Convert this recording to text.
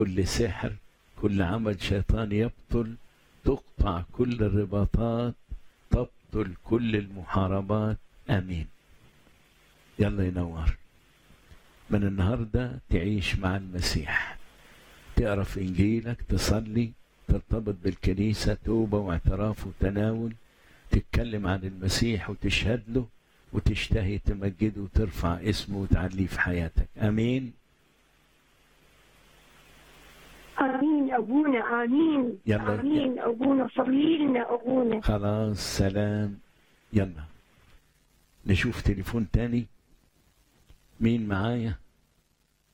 كل سحر كل عمل شيطان يبطل تقطع كل الرباطات تبطل كل المحاربات امين يلا ينور من النهارده تعيش مع المسيح تقرا في انجيلك تصلي ترتبط بالكنيسه توبه واعتراف وتناول تتكلم عن المسيح وتشهد له وتشتهي تمجده وترفع اسمه وتعليه في حياتك امين امين ابونا امين يلا. امين ابونا صلي لنا ابونا خلاص سلام يلا نشوف تليفون تاني مين معايا